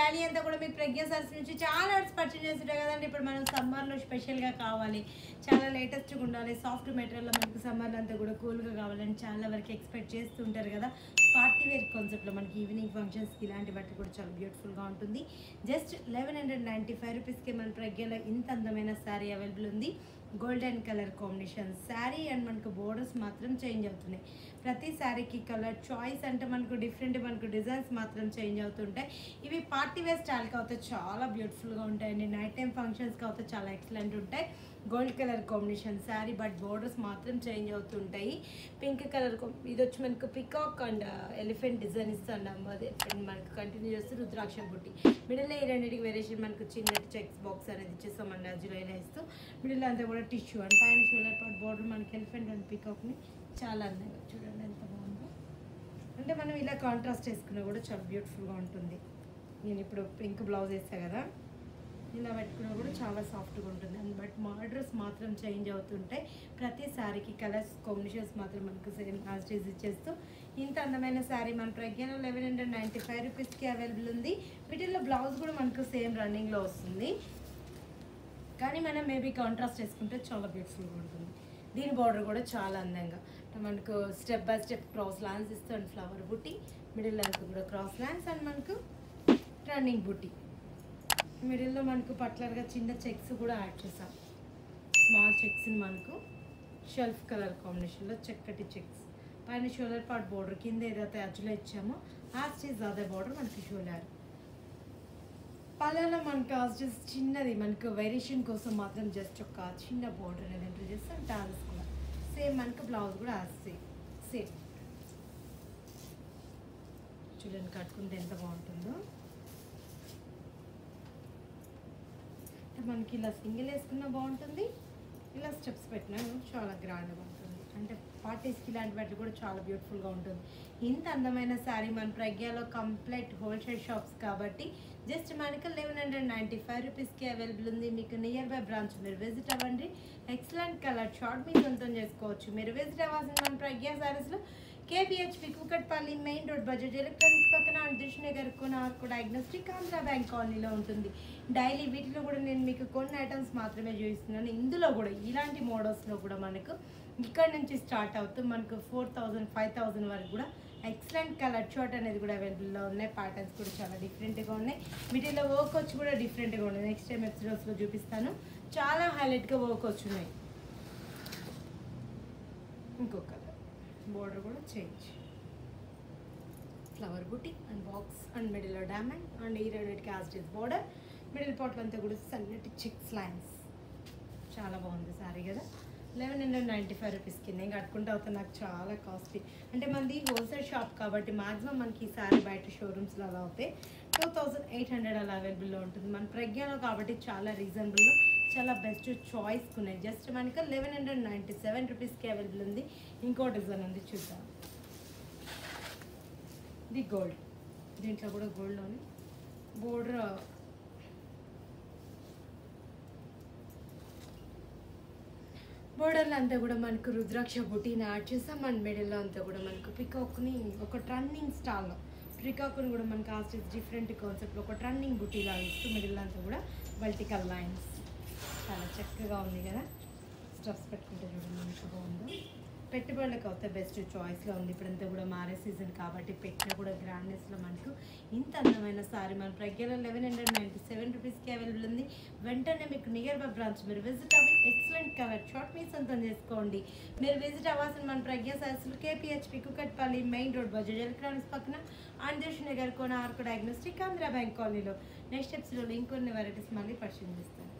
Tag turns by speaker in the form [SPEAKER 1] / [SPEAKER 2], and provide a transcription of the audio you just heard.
[SPEAKER 1] శారీ అంతా కూడా మీకు ప్రజ్ఞా సారీస్ నుంచి చాలా పర్చేజ్ చేస్తుంటాయి కదండి ఇప్పుడు మనం సమ్మర్లో స్పెషల్గా కావాలి చాలా లేటెస్ట్గా ఉండాలి సాఫ్ట్ మెటీరియల్లో మనకి సమ్మర్లో అంతా కూడా కూల్గా కావాలని చాలా వరకు ఎక్స్పెక్ట్ చేస్తుంటారు కదా పార్టీ వేర్ కాన్సెప్ట్లో మనకి ఈవినింగ్ ఫంక్షన్స్కి ఇలాంటి బట్టి కూడా చాలా బ్యూటిఫుల్గా ఉంటుంది just eleven hundred ninety five రూపీస్కి మన ప్రజ్ఞలో ఇంత అందమైన శారీ అవైలబుల్ ఉంది golden colour combination sari and మనకు బోర్డర్స్ మాత్రం చేంజ్ అవుతున్నాయి ప్రతి శారీకి కలర్ చాయిస్ అంటే మనకు డిఫరెంట్ మనకు డిజైన్స్ మాత్రం చేంజ్ అవుతుంటాయి ఇవి పార్టీ వేర్ స్టైల్కి అయితే చాలా బ్యూటిఫుల్గా ఉంటాయండి నైట్ టైం ఫంక్షన్స్కి అయితే చాలా ఎక్సలెంట్ ఉంటాయి gold colour combination sari but borders మాత్రం చేంజ్ అవుతుంటాయి పింక్ కలర్ ఇది వచ్చి మనకు పికాక్ అండ్ ఎలిఫెంట్ డిజైన్ ఇస్తాం అదే మనకు కంటిన్యూ చేస్తూ రుద్రాక్ష బుట్టి మిడిల్ ఈ రెండింటికి వేరియేషన్ మనకు చిన్న చెక్స్ బాక్స్ అనేది ఇచ్చేస్తామండి అజులో ఇలా ఇస్తూ మిడిల్ అంతా కూడా టిష్యూ అండ్ పైన షోల్డర్ పాట్ బోర్డర్ మనకి ఎలిఫెంట్ అండ్ పికాక్ని చాలా అందంగా చూడండి ఎంత బాగుందో అంటే మనం ఇలా కాంట్రాస్ట్ వేసుకున్నా కూడా చాలా బ్యూటిఫుల్గా ఉంటుంది నేను ఇప్పుడు పింక్ బ్లౌజ్ వేస్తాను కదా ఇలా పెట్టుకున్నా కూడా చాలా సాఫ్ట్గా ఉంటుంది అండ్ బట్ మోడల్స్ మాత్రం చేంజ్ అవుతుంటాయి ప్రతి శారీకి కలర్స్ కాంబినేషన్స్ మాత్రం మనకు సేమ్ యాస్టేజ్ ఇచ్చేస్తూ ఇంత అందమైన శారీ మన ప్రజ్ఞలో లెవెన్ హండ్రెడ్ నైంటీ ఫైవ్ రూపీస్కి అవైలబుల్ ఉంది వీటిల్లో బ్లౌజ్ కూడా మనకు సేమ్ రన్నింగ్లో వస్తుంది కానీ మనం మేబీ కాంట్రాస్ట్ వేసుకుంటే చాలా బ్యూటిఫుల్గా ఉంటుంది దీని బార్డర్ కూడా చాలా అందంగా మనకు step by step cross lines ఇస్తాం ఫ్లవర్ బుట్టి మిడిల్ లెంత్ కూడా క్రాస్ లైన్స్ అండ్ మనకు రన్నింగ్ బుట్టి మిడిల్లో మనకు పర్టికులర్గా చిన్న చెక్స్ కూడా యాడ్ చేసాం స్మాల్ చెక్స్ని మనకు షెల్ఫ్ కలర్ కాంబినేషన్లో చక్కటి చెక్స్ పైన షోలర్ పార్ట్ బోర్డర్ కింద ఏదైతే అచ్చులో ఇచ్చామో ఆ స్టేజ్ అదే బోర్డర్ మనకి షోలర్ పలానా మనకు జస్ట్ చిన్నది మనకు వేరియేషన్ కోసం మాత్రం జస్ట్ ఒక చిన్న బోర్డర్ అనేది ఎంటర్ చేస్తాం టాల్స్ కూడా సేమ్ మనకు బ్లౌజ్ కూడా సేమ్ సేమ్ చూడండి కట్టుకుంటే ఎంత బాగుంటుందో అంటే మనకి ఇలా సింగిల్ వేసుకున్నా బాగుంటుంది ఇలా స్టెప్స్ పెట్టినా చాలా గ్రాండ్గా ఉంటుంది అంటే పార్టీస్కి ఇలాంటి వాటి కూడా చాలా బ్యూటిఫుల్గా ఉంటుంది ఇంత అందమైన శారీ మన ప్రజ్ఞలో కంప్లీట్ హోల్సేల్ షాప్స్ కాబట్టి జస్ట్ మనకి లెవెన్ హండ్రెడ్ నైంటీ ఫైవ్ రూపీస్కి అవైలబుల్ ఉంది మీకు నియర్ బై బ్రాంచ్ మీరు విజిట్ అవ్వండి ఎక్సలెంట్ కలర్ షార్ట్ మీ సొంతం చేసుకోవచ్చు మీరు విజిట్ అవ్వాల్సిన మన ప్రజ్ఞా శారీస్లో KPHB Kukatpally main road budget electronics పక్కన అంతరిష్ నగర్ కొనార్కు డయాగ్నోస్టిక్ ఆంధ్ర బ్యాంక్ కాలనీలో ఉంటుంది డైలీ వీటిలో కూడా నేను మీకు కొన్ని ఐటమ్స్ మాత్రమే చూపిస్తున్నాను ఇందులో కూడా ఇలాంటి మోడల్స్లో కూడా మనకు ఇక్కడ నుంచి స్టార్ట్ అవుతూ మనకు ఫోర్ థౌజండ్ ఫైవ్ థౌజండ్ వరకు కూడా ఎక్సలెంట్ కలర్ షార్ట్ అనేది కూడా అవైలబుల్లో ఉన్నాయి ప్యాటర్న్స్ కూడా చాలా డిఫరెంట్గా ఉన్నాయి వీటిలో వర్క్ వచ్చి కూడా డిఫరెంట్గా ఉన్నాయి నెక్స్ట్ టైం ఎపిసోడ్స్లో చూపిస్తాను చాలా హైలైట్గా వర్క్ వచ్చి ఉన్నాయి ఇంకో కలర్ బోర్డర్ కూడా చేంజ్ ఫ్లవర్ బుట్టి అండ్ బాక్స్ అండ్ మిడిల్లో డైమండ్ అండ్ ఈ రెండింటికి యాస్టేజ్ బోర్డర్ మిడిల్ పార్ట్లో అంతా కూడా సన్నటి చిక్స్ లైన్స్ చాలా బాగుంది సారీ కదా లెవెన్ హండ్రెడ్ నైంటీ ఫైవ్ రూపీస్కి నేను కట్టుకుంటే అవుతా నాకు చాలా కాస్ట్లీ అంటే మనది హోల్సేల్ షాప్ కాబట్టి మాక్సిమం మనకి ఈ సారీ బయట షోరూమ్స్లో అలా అవుతాయి టూ థౌజండ్ ఎయిట్ హండ్రెడ్ అలా అవైలబుల్లో ఉంటుంది మన ప్రజ్ఞలో కాబట్టి చాలా రీజనబుల్లో చాలా బెస్ట్ చాయిస్ ఉన్నాయి జస్ట్ మనకి లెవెన్ హండ్రెడ్ నైంటీ సెవెన్ రూపీస్కి అవైలబుల్ ఉంది ఇంకో డిజైన్ ఉంది చూద్దాం ఇది గోల్డ్ దీంట్లో కూడా గోల్డ్లోని బోర్డర్ బోర్డర్లో అంతా కూడా మనకు రుద్రాక్ష బుటీని యాడ్ చేసాం మన మిడిల్లో అంతా కూడా మనకు పికాక్ని ఒక ట్రన్నింగ్ స్టాల్లో పికాక్ని కూడా మనకు ఆస్టేజ్ డిఫరెంట్ కాన్సెప్ట్లో ఒక ట్రన్నింగ్ బుటీలా ఇస్తూ మిడిల్ అంతా కూడా వర్టికల్ లైన్స్ చాలా చక్కగా ఉంది కదా స్టఫ్స్ పెట్టుకుంటే చూడండి ఎంత బాగుందో పెట్టుబడులకు అయితే బెస్ట్ చాయిస్లో ఉంది ఇప్పుడంతా కూడా మారే సీజన్ కాబట్టి పెట్టినా కూడా గ్రాండ్నెస్లో మనకు ఇంత అందమైన సారీ మన ప్రజ్ఞలో లెవెన్ హండ్రెడ్ నైంటీ సెవెన్ రూపీస్కి అవైలబుల్ ఉంది వెంటనే మీకు నియర్ బై బ్రాంచ్ మీరు విజిట్ అవ్వి ఎక్సలెంట్ కలర్ షార్ట్ మీ సొంతం చేసుకోండి మీరు విజిట్ అవ్వాల్సిన మన ప్రజ్ఞ సరస్సులు KPHB Kukatpally main road Bajaj electronics పక్కన ఆంధ్రష్ Nagar Konark diagnostic Andhra bank కాలనీలో నెక్స్ట్ స్టెప్స్లో ఇంకొన్ని వెరైటీస్ మళ్ళీ పరిశీలిస్తాను